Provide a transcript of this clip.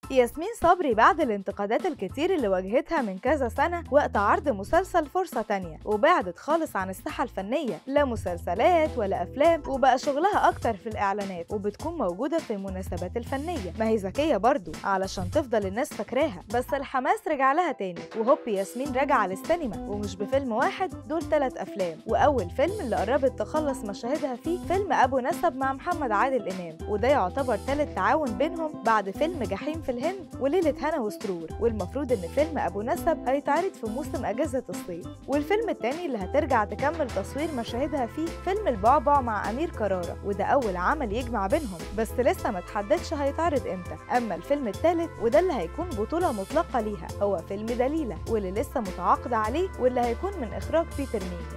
ياسمين صبري بعد الانتقادات الكتير اللي واجهتها من كذا سنة وقت عرض مسلسل فرصة تانية وبعدت خالص عن الساحة الفنية لا مسلسلات ولا أفلام وبقى شغلها أكتر في الإعلانات وبتكون موجودة في المناسبات الفنية ما هي ذكية برضو علشان تفضل الناس فاكراها بس الحماس رجع لها تاني وهوب ياسمين راجعة للسينما ومش بفيلم واحد دول ثلاث أفلام وأول فيلم اللي قربت تخلص مشاهدها فيه فيلم أبو نسب مع محمد عادل إمام وده يعتبر ثالث تعاون بينهم بعد فيلم جحيم في الهند وليلة هنا وسرور والمفروض إن فيلم أبو نسب هيتعرض في موسم أجازة الصيف والفيلم التاني اللي هترجع تكمل تصوير مشاهدها فيه فيلم البعبع مع أمير كرارة وده أول عمل يجمع بينهم بس لسه ما تحددش هيتعرض إمتى أما الفيلم التالت وده اللي هيكون بطولة مطلقة ليها هو فيلم دليلة واللي لسه متعاقدة عليه واللي هيكون من إخراج بيتر مين